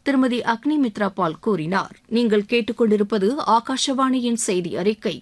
திருமதி அக்னி மித்ரா பால் கூறினார் நீங்கள் கேட்டுக்கொண்டிருப்பது ஆகாஷவாணியின் செய்தி அறிக்கை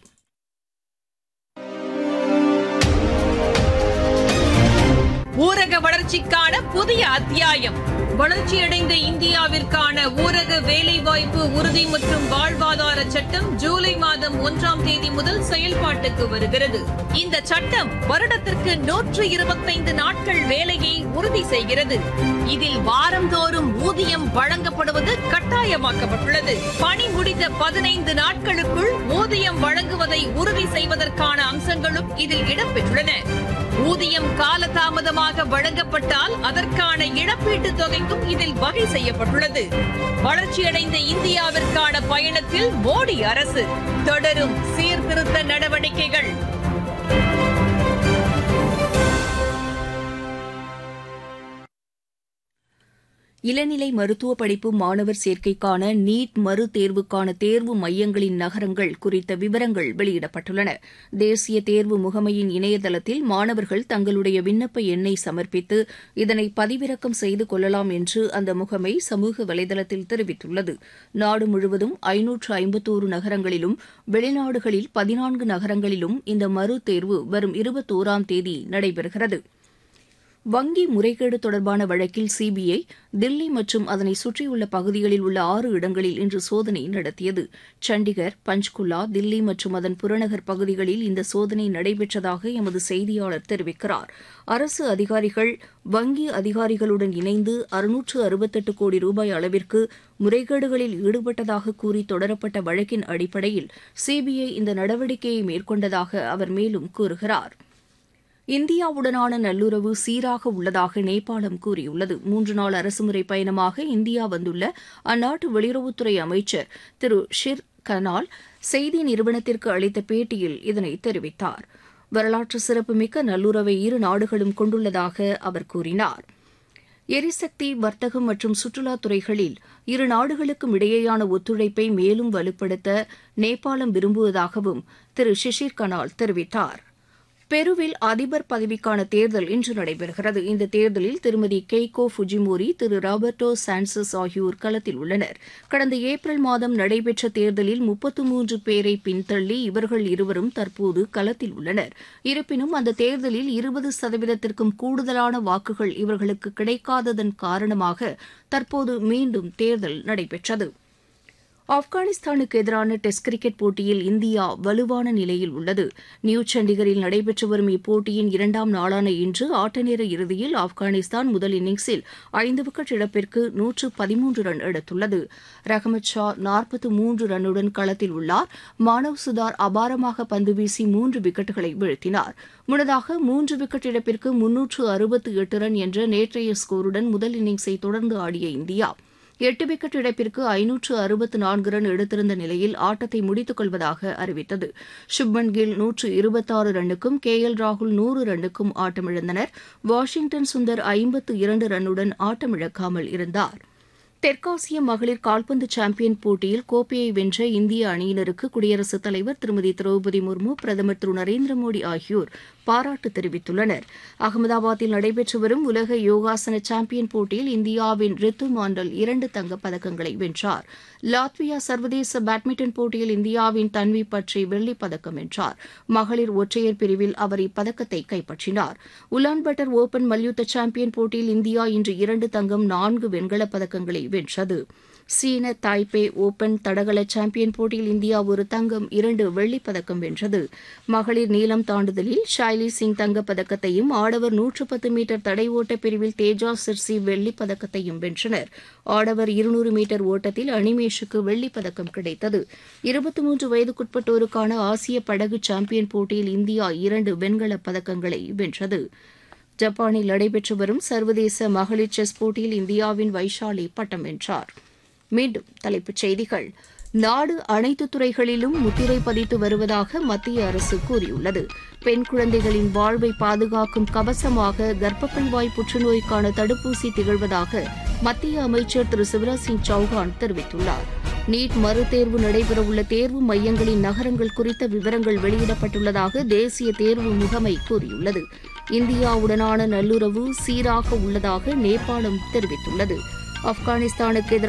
ஊரக வளர்ச்சிக்கான புதிய அத்தியாயம் வளர்ச்சியடைந்த இந்தியாவிற்கான ஊரக வேலைவாய்ப்பு உறுதி மற்றும் வாழ்வாதார சட்டம் ஜூலை மாதம் ஒன்றாம் தேதி முதல் செயல்பாட்டுக்கு வருகிறது இந்த சட்டம் வருடத்திற்கு நூற்று இருபத்தைந்து நாட்கள் வேலையை உறுதி செய்கிறது இதில் வாரந்தோறும் ஊதியம் வழங்கப்படுவது கட்டாயமாக்கப்பட்டுள்ளது பணி முடிந்த பதினைந்து நாட்களுக்குள் ஊதியம் வழங்குவதை உறுதி செய்வதற்கான அம்சங்களும் இதில் இடம்பெற்றுள்ளன ஊதியம் காலதாமதமாக வழங்கப்பட்டால் அதற்கான இழப்பீட்டுத் தொகைக்கும் இதில் வகை செய்யப்பட்டுள்ளது வளர்ச்சியடைந்த இந்தியாவிற்கான பயணத்தில் மோடி அரசு தொடரும் சீர்திருத்த நடவடிக்கைகள் இளநிலை மருத்துவ படிப்பு மாணவர் சேர்க்கைக்கான நீட் மறு தேர்வுக்கான தேர்வு மையங்களின் நகரங்கள் குறித்த விவரங்கள் வெளியிடப்பட்டுள்ளன தேசிய தேர்வு முகமையின் இணையதளத்தில் மாணவர்கள் தங்களுடைய விண்ணப்ப எண்ணை சமர்ப்பித்து இதனை பதிவிறக்கம் செய்து கொள்ளலாம் என்று அந்த முகமை சமூக வலைதளத்தில் தெரிவித்துள்ளது நாடு முழுவதும் ஐநூற்று ஐம்பத்தோரு நகரங்களிலும் வெளிநாடுகளில் பதினான்கு நகரங்களிலும் இந்த மறு தேர்வு வரும் இருபத்தோராம் தேதி நடைபெறுகிறது வங்கி முறைகேடு தொடர்பான வழக்கில் சிபிஐ தில்லி மற்றும் அதனை சுற்றியுள்ள பகுதிகளில் உள்ள ஆறு இடங்களில் இன்று சோதனை நடத்தியது சண்டிகர் பஞ்ச்குலா தில்லி மற்றும் அதன் புறநகர் பகுதிகளில் இந்த சோதனை நடைபெற்றதாக எமது செய்தியாளர் தெரிவிக்கிறார் அரசு அதிகாரிகள் வங்கி அதிகாரிகளுடன் இணைந்து அறுநூற்று அறுபத்தெட்டு கோடி ரூபாய் அளவிற்கு முறைகேடுகளில் ஈடுபட்டதாக கூறி தொடரப்பட்ட வழக்கின் அடிப்படையில் சிபிஐ இந்த நடவடிக்கையை மேற்கொண்டதாக அவர் மேலும் கூறுகிறார் இந்தியாவுடனான நல்லுறவு சீராக உள்ளதாக நேபாளம் கூறியுள்ளது மூன்று நாள் அரசுமுறை பயணமாக இந்தியா வந்துள்ள அந்நாட்டு வெளியுறவுத்துறை அமைச்சர் திரு ஷிர் கனால் செய்தி நிறுவனத்திற்கு அளித்த பேட்டியில் இதனை தெரிவித்தார் வரலாற்று சிறப்புமிக்க நல்லுறவை இரு நாடுகளும் கொண்டுள்ளதாக அவர் கூறினார் எரிசக்தி வர்த்தகம் மற்றும் சுற்றுலாத் துறைகளில் இரு நாடுகளுக்கும் இடையேயான ஒத்துழைப்பை மேலும் வலுப்படுத்த நேபாளம் விரும்புவதாகவும் திரு ஷிஷிர் கனால் தெரிவித்தார் பெருவில் அதிபர் பதவிக்கான தேர்தல் இன்று நடைபெறுகிறது இந்த தேர்தலில் திருமதி கெய்கோ ஃபுஜிமோரி திரு ராபர்டோ சான்சஸ் ஆகியோர் களத்தில் உள்ளனர் கடந்த ஏப்ரல் மாதம் நடைபெற்ற தேர்தலில் முப்பத்து மூன்று பேரை பின்தள்ளி இவர்கள் இருவரும் தற்போது களத்தில் உள்ளனர் இருப்பினும் அந்த தேர்தலில் இருபது சதவீதத்திற்கும் கூடுதலான வாக்குகள் இவர்களுக்கு கிடைக்காததன் காரணமாக தற்போது மீண்டும் தேர்தல் நடைபெற்றது ஆப்கானிஸ்தானுக்கு எதிரான டெஸ்ட் கிரிக்கெட் போட்டியில் இந்தியா வலுவான நிலையில் உள்ளது நியூ சண்டிகரில் நடைபெற்று வரும் இப்போட்டியின் இரண்டாம் நாளான இன்று ஆட்டநேர இறுதியில் ஆப்கானிஸ்தான் முதல் இன்னிங்ஸில் ஐந்து விக்கெட் இழப்பிற்கு நூற்று பதிமூன்று ரன் எடுத்துள்ளது ரஹமத் ஷா நாற்பத்து மூன்று ரன்னுடன் களத்தில் உள்ளார் மானவ் சுதார் அபாரமாக பந்து வீசி மூன்று விக்கெட்டுகளை வீழ்த்தினார் முன்னதாக மூன்று விக்கெட் இழப்பிற்கு முன்னூற்று அறுபத்து எட்டு ரன் என்ற நேற்றைய ஸ்கோருடன் முதல் இன்னிங்ஸை தொடர்ந்து ஆடிய இந்தியா எட்டு விக்கெட் இழப்பிற்கு ஐநூற்று அறுபத்து நான்கு ரன் எடுத்திருந்த நிலையில் ஆட்டத்தை முடித்துக் கொள்வதாக அறிவித்தது சுப்மன் கில் நூற்று இருபத்தாறு ரன்னுக்கும் கே எல் ராகுல் நூறு ரன்னுக்கும் ஆட்டமிழந்தனர் வாஷிங்டன் சுந்தர் ஐம்பத்து இரண்டு ரன்னுடன் ஆட்டமிழக்காமல் இருந்தார் தெற்காசிய மகளிர் கால்பந்து சாம்பியன் போட்டியில் கோப்பையை வென்ற இந்திய அணியினருக்கு குடியரசுத் தலைவர் திருமதி திரௌபதி முர்மு பிரதமர் திரு நரேந்திர மோடி ஆகியோர் பாராட்டு தெரிவித்துள்ளனர் அகமதாபாத்தில் நடைபெற்று வரும் உலக யோகாசன சாம்பியன் போட்டியில் இந்தியாவின் ரித்து மாண்டல் இரண்டு தங்கப் பதக்கங்களை வென்றார் லாத்வியா சர்வதேச பேட்மிண்டன் போட்டியில் இந்தியாவின் தன்வி பற்றி வெள்ளிப் பதக்கம் வென்றார் மகளிர் ஒற்றையர் பிரிவில் அவர் இப்பதக்கத்தை கைப்பற்றினார் உலான்பட்டர் ஓபன் மல்யுத்த சாம்பியன் போட்டியில் இந்தியா இன்று இரண்டு தங்கம் நான்கு வெண்கலப் பதக்கங்களை வென்றது சீன தாய்பே ஓபன் தடகள சாம்பியன் போட்டியில் இந்தியா ஒரு தங்கம் இரண்டு வெள்ளிப் பதக்கம் வென்றது மகளிர் நீளம் தாண்டுதலில் ஷைலி சிங் தங்கப் பதக்கத்தையும் ஆடவர் நூற்று பத்து மீட்டர் தடை ஓட்ட பிரிவில் தேஜா சிர்சி வெள்ளிப் பதக்கத்தையும் வென்றனர் ஆடவர் இருநூறு மீட்டர் ஓட்டத்தில் அனிமேஷுக்கு வெள்ளிப் பதக்கம் கிடைத்தது இருபத்தி மூன்று வயதுக்குட்பட்டோருக்கான ஆசிய படகு சாம்பியன் போட்டியில் இந்தியா இரண்டு வெண்கலப் பதக்கங்களை வென்றது ஜப்பானில் நடைபெற்று வரும் சர்வதேச மகளிர் செஸ் போட்டியில் இந்தியாவின் வைஷாலி பட்டம் வென்றார் மீண்டும் தலைப்புச் செய்திகள் நாடு அனைத்து துறைகளிலும் முத்திரை பதித்து வருவதாக மத்திய அரசு கூறியுள்ளது பெண் குழந்தைகளின் வாழ்வை பாதுகாக்கும் கவசமாக கர்ப்பப்பை வாய் புற்றுநோய்க்கான தடுப்பூசி திகழ்வதாக மத்திய அமைச்சர் திரு சிவராஜ் சிங் சௌஹான் தெரிவித்துள்ளார் நீட் மறுதேர்வு நடைபெறவுள்ள தேர்வு மையங்களின் நகரங்கள் குறித்த விவரங்கள் வெளியிடப்பட்டுள்ளதாக தேசிய தேர்வு முகமை கூறியுள்ளது இந்தியாவுடனான நல்லுறவு சீராக உள்ளதாக நேபாளம் தெரிவித்துள்ளது ஆப்கானிஸ்தானுக்கு எதிரான